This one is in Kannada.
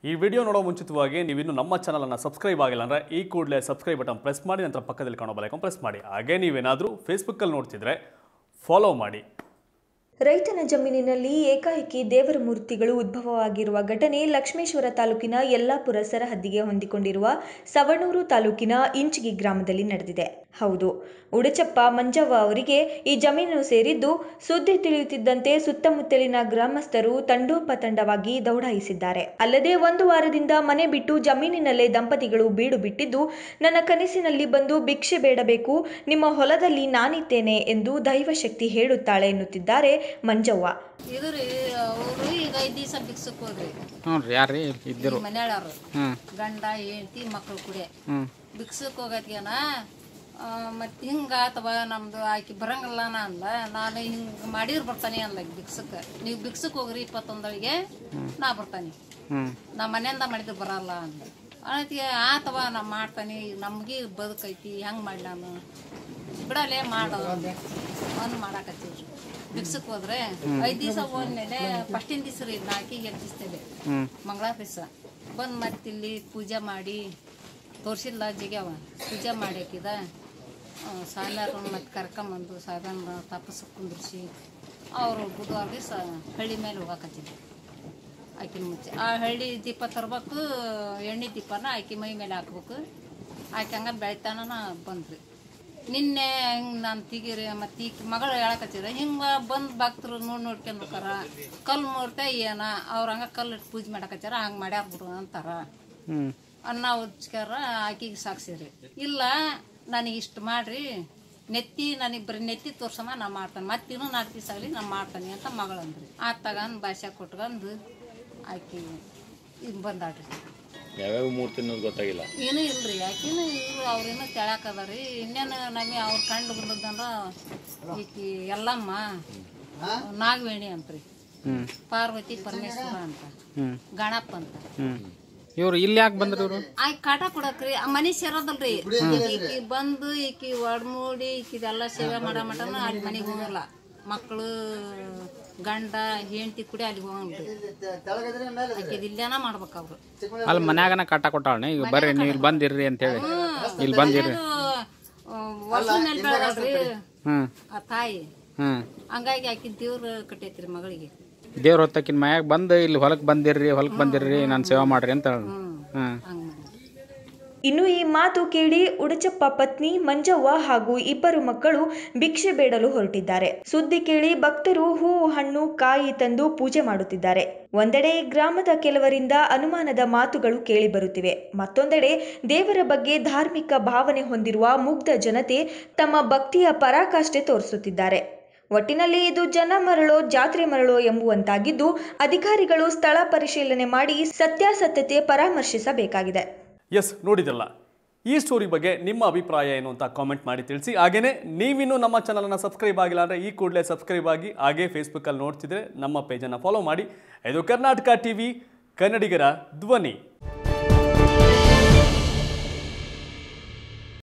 ಈ ವಿಡಿಯೋ ನೋಡೋ ಮುಂಚಿತವಾಗಿ ನೀವಿನ್ನು ನಮ್ಮ ಚಾನಲನ್ನು ಸಬ್ಸ್ಕ್ರೈಬ್ ಆಗಿಲ್ಲ ಅಂದರೆ ಈ ಕೂಡಲೇ ಸಬ್ಸ್ಕ್ರೈಬ್ ಬಟನ್ ಪ್ರೆಸ್ ಮಾಡಿ ನಂತರ ಪಕ್ಕದಲ್ಲಿ ಕಾಣೋ ಬಲೈಕನ್ ಪ್ರೆಸ್ ಮಾಡಿ ಹಾಗೆ ನೀವೇನಾದರೂ ಫೇಸ್ಬುಕ್ಕಲ್ಲಿ ನೋಡ್ತಿದ್ರೆ ಫಾಲೋ ಮಾಡಿ ರೈತನ ಜಮೀನಿನಲ್ಲಿ ಏಕಾಏಕಿ ದೇವರ ಮೂರ್ತಿಗಳು ಉದ್ಭವವಾಗಿರುವ ಘಟನೆ ಲಕ್ಷ್ಮೇಶ್ವರ ತಾಲೂಕಿನ ಯಲ್ಲಾಪುರ ಸರಹದ್ದಿಗೆ ಹೊಂದಿಕೊಂಡಿರುವ ಸವಣೂರು ತಾಲೂಕಿನ ಇಂಚಿಗಿ ಗ್ರಾಮದಲ್ಲಿ ನಡೆದಿದೆ ಹೌದು ಉಡಚಪ್ಪ ಮಂಜವ್ವ ಅವರಿಗೆ ಈ ಜಮೀನು ಸೇರಿದ್ದು ಸುದ್ದಿ ತಿಳಿಯುತ್ತಿದ್ದಂತೆ ಸುತ್ತಮುತ್ತಲಿನ ಗ್ರಾಮಸ್ಥರು ತಂಡೋಪತಂಡವಾಗಿ ದೌಡಾಯಿಸಿದ್ದಾರೆ ಅಲ್ಲದೆ ಒಂದು ವಾರದಿಂದ ಮನೆ ಬಿಟ್ಟು ಜಮೀನಿನಲ್ಲೇ ದಂಪತಿಗಳು ಬೀಡು ಬಿಟ್ಟಿದ್ದು ನನ್ನ ಕನಸಿನಲ್ಲಿ ಬಂದು ಭಿಕ್ಷೆ ಬೇಡಬೇಕು ನಿಮ್ಮ ಹೊಲದಲ್ಲಿ ನಾನಿದ್ದೇನೆ ಎಂದು ದೈವಶಕ್ತಿ ಹೇಳುತ್ತಾಳೆ ಎನ್ನುತ್ತಿದ್ದಾರೆ ಮಂಜವ್ವ ಇದು ರೀ ಅವರು ಈಗ ಐದು ದಿವಸ ಬಿಕ್ಸಕ್ಕೆ ಹೋದ್ರಿ ಹ್ಞೂ ರೀ ಯಾರು ರೀ ಇದ್ದಿರು ಮನೆಯವರು ಹ್ಞೂ ಗಂಡ ಹೆಂಡತಿ ಮಕ್ಕಳು ಕುಡೆ ಹ್ಞೂ ಬಿಕ್ಸಕ್ಕೆ ಹೋಗತ್ಗೇನ ಮತ್ತು ಹಿಂಗೆ ಆತವ ನಮ್ದು ಆಕಿ ಬರಂಗಿಲ್ಲ ನಾ ಅಂದ ನಾನು ಹಿಂಗೆ ಮಾಡಿದ್ರೆ ಬರ್ತಾನೆ ಅಂದ ಬಿಕ್ಸಕ್ಕೆ ನೀವು ಬಿಕ್ಸಕ್ಕೆ ಹೋಗ್ರಿ ಇಪ್ಪತ್ತೊಂದಳಿಗೆ ನಾ ಬರ್ತಾನೆ ಹ್ಞೂ ನಾ ಮನೆಯಿಂದ ಮಾಡಿದ್ರೆ ಬರಲ್ಲ ಅಂದ ಅದಕ್ಕೆ ಆತವ ನಾ ಮಾಡ್ತಾನೆ ನಮ್ಗೆ ಬದುಕೈತಿ ಹೆಂಗೆ ಮಾಡಿ ನಾನು ಬಿಡಲೇ ಮಾಡು ಒಂದು ಮಾಡಾಕತ್ತೀವಿ ಬಿಕ್ಸಕ್ಕೆ ಹೋದ್ರೆ ಐದು ದಿವಸ ಹೋದ್ಮೇಲೆ ಫಸ್ಟಿನ ದಿವಸ ರೀ ನಾಲ್ಕಿಗೆ ಎಬ್ಬಿಸ್ತೇವೆ ಹ್ಞೂ ಮಂಗಳಾರ ದಿವಸ ಬಂದು ಮತ್ತೆ ಇಲ್ಲಿ ಪೂಜೆ ಮಾಡಿ ತೋರಿಸಿಲ್ಲ ಜಿಗ್ಯಾವ ಪೂಜೆ ಮಾಡ್ಯಾಕಿದ ಸಾಲಾರು ಮತ್ತೆ ಕರ್ಕೊಂಬಂದು ಸಾಧನ ತಪಸ್ಸು ಕುಂದ್ರಿಸಿ ಅವರು ಬುಧವಾರ ದಿವಸ ಹಳ್ಳಿ ಮೇಲೆ ಹೋಗಾಕತ್ತಿದ್ರು ಆಕಿನ ಮುಂಚೆ ಆ ಹಳ್ಳಿ ದೀಪ ತರ್ಬೇಕು ಎಣ್ಣೆ ದೀಪನ ಆಕಿ ಮೈ ಮೇಲೆ ಹಾಕ್ಬೇಕು ಆಕೆ ಹಂಗೆ ಬೆಳಿತಾನ ಬಂದ್ರಿ ನಿನ್ನೆ ಹಿಂಗೆ ನಾನು ತೆಗೀರಿ ಮತ್ತು ಈಕಿ ಮಗಳು ಹೇಳಕತ್ತಿರ ಹಿಂಗೆ ಬಂದು ಭಕ್ತರು ನೋಡಿ ನೋಡ್ಕೊಂಡು ಹೋಗಾರ ಕಲ್ಲು ಮೂರ್ತೆ ಏನ ಅವ್ರು ಹಂಗೆ ಕಲ್ಲು ಇಟ್ಟು ಪೂಜೆ ಮಾಡಕತ್ತಾರ ಹಂಗೆ ಮಾಡ್ಯಾರ ಬಿಡು ಅಂತಾರ ಹ್ಞೂ ಅನ್ನ ಉಜ್ಕಾರ ಆಕಿಗೆ ಸಾಕ್ಸಿರಿ ಇಲ್ಲ ನನಗೆ ಇಷ್ಟು ಮಾಡ್ರಿ ನೆತ್ತಿ ನನಗೆ ಬರೀ ನೆತ್ತಿ ತೋರ್ಸಮ್ಮ ನಾ ಮಾಡ್ತಾನೆ ಮತ್ತಿನ್ನೂ ನಾಲ್ಕು ದಿವಸ ಆಗಲಿ ನಾ ಮಾಡ್ತಾನೆ ಅಂತ ಮಗಳು ಅಂದ್ರಿ ಆತ ತಗೊಂಡು ಭಾಷೆ ಕೊಟ್ಕೊಂಡು ಆಕಿ ಈಗ ಬಂದಾಡ್ರಿ ಯಾವ್ಯಾವ ಮೂರ್ತಿ ಅನ್ನೋದು ಗೊತ್ತಾಗಿಲ್ಲ ಏನೂ ಇಲ್ರಿ ಆಕಿನೂ ಇವ್ರು ಅವ್ರೇನು ತೆಳಕದಾರಿ ಇನ್ನೇನು ನಮಗೆ ಅವ್ರು ಕಂಡು ಬಂದದಂದ್ರ ಈಕಿ ಎಲ್ಲಮ್ಮ ನಾಗವೇಣಿ ಅಂತ್ರಿ ಹ್ಞೂ ಪಾರ್ವತಿ ಪರಮೇಶ್ವರ ಅಂತ ಹ್ಞೂ ಗಣಪ ಅಂತ ಹ್ಞೂ ಇವ್ರು ಇಲ್ಲಿ ಯಾಕೆ ಬಂದ್ರು ಇವರು ಆಯ್ಕೆ ಕಾಟ ಕೊಡಕ್ರಿ ಆ ಮನೆ ಸೇರೋದಲ್ರಿ ಈಕಿ ಬಂದು ಈಕಿ ಒಡ್ಮೂಡಿ ಈಕಿದೆಲ್ಲ ಸೇವೆ ಮಾಡೋ ಮಟನ ಅಲ್ಲಿ ಮನೆಗೆ ಹೋಗಲ್ಲ ಮಕ್ಕಳು ಗಂಡ ಹೆಂಡತಿ ಕೂಡ ಅಲ್ಲಿ ಹೋಗಲ್ರಿ ಆಕಿದ್ ಇಲ್ಲೇನ ಮಾಡ್ಬೇಕು ಅವ್ರು ಅಲ್ಲಿ ಮನ್ಯಾಗನ ಕಾಟ ಕೊಟ್ಟಾಳೆ ಈಗ ಬರ್ರಿ ನೀವು ಇಲ್ಲಿ ಬಂದಿರ್ರಿ ಅಂತೇಳಿ ಇಲ್ಲಿ ಬಂದಿರ್ರಿ ವರ್ಷ ಮೇಲೆ ಬೆಳಗಲ್ರಿ ಹ್ಞೂ ಆ ತಾಯಿ ಹ್ಞೂ ಹಂಗಾಗಿ ಆಕಿ ದೇವ್ರ ಕಟ್ಟೈತ್ರಿ ಮಗಳಿಗೆ ದೇವ್ರ ಹೊತ್ತಕಿನ ಮನ್ಯಾಗ ಬಂದು ಇಲ್ಲಿ ಹೊಲಕ್ಕೆ ಬಂದಿರ್ರಿ ಹೊಲಕ್ಕೆ ಬಂದಿರ್ರಿ ನಾನು ಸೇವೆ ಮಾಡ್ರಿ ಅಂತ ಹೇಳಿ ಹ್ಞೂ ಹಂಗ್ ಮಾಡಿದ್ರಿ ಇನ್ನು ಈ ಮಾತು ಕೇಳಿ ಉಡಚಪ್ಪ ಪತ್ನಿ ಮಂಜವ್ವ ಹಾಗೂ ಇಬ್ಬರು ಮಕ್ಕಳು ಭಿಕ್ಷೆ ಬೇಡಲು ಹೊರಟಿದ್ದಾರೆ ಸುದ್ದಿ ಕೇಳಿ ಭಕ್ತರು ಹೂವು ಹಣ್ಣು ಕಾಯಿ ತಂದು ಪೂಜೆ ಮಾಡುತ್ತಿದ್ದಾರೆ ಒಂದೆಡೆ ಗ್ರಾಮದ ಕೆಲವರಿಂದ ಅನುಮಾನದ ಮಾತುಗಳು ಕೇಳಿಬರುತ್ತಿವೆ ಮತ್ತೊಂದೆಡೆ ದೇವರ ಬಗ್ಗೆ ಧಾರ್ಮಿಕ ಭಾವನೆ ಹೊಂದಿರುವ ಮುಗ್ಧ ಜನತೆ ತಮ್ಮ ಭಕ್ತಿಯ ಪರಾಕಾಷ್ಠೆ ತೋರಿಸುತ್ತಿದ್ದಾರೆ ಒಟ್ಟಿನಲ್ಲಿ ಇದು ಜನ ಮರಳೋ ಜಾತ್ರೆ ಮರಳೋ ಎಂಬುವಂತಾಗಿದ್ದು ಅಧಿಕಾರಿಗಳು ಸ್ಥಳ ಪರಿಶೀಲನೆ ಮಾಡಿ ಸತ್ಯಾಸತ್ಯತೆ ಪರಾಮರ್ಶಿಸಬೇಕಾಗಿದೆ ಎಸ್ ನೋಡಿದ್ರಲ್ಲ ಈ ಸ್ಟೋರಿ ಬಗ್ಗೆ ನಿಮ್ಮ ಅಭಿಪ್ರಾಯ ಏನು ಅಂತ ಕಾಮೆಂಟ್ ಮಾಡಿ ತಿಳಿಸಿ ಹಾಗೆಯೇ ನೀವಿನ್ನೂ ನಮ್ಮ ಚಾನಲನ್ನು ಸಬ್ಸ್ಕ್ರೈಬ್ ಆಗಿಲ್ಲ ಅಂದರೆ ಈ ಕೂಡಲೇ ಸಬ್ಸ್ಕ್ರೈಬ್ ಆಗಿ ಹಾಗೇ ಫೇಸ್ಬುಕ್ಕಲ್ಲಿ ನೋಡ್ತಿದ್ರೆ ನಮ್ಮ ಪೇಜನ್ನು ಫಾಲೋ ಮಾಡಿ ಇದು ಕರ್ನಾಟಕ ಟಿ ವಿ ಕನ್ನಡಿಗರ ಧ್ವನಿ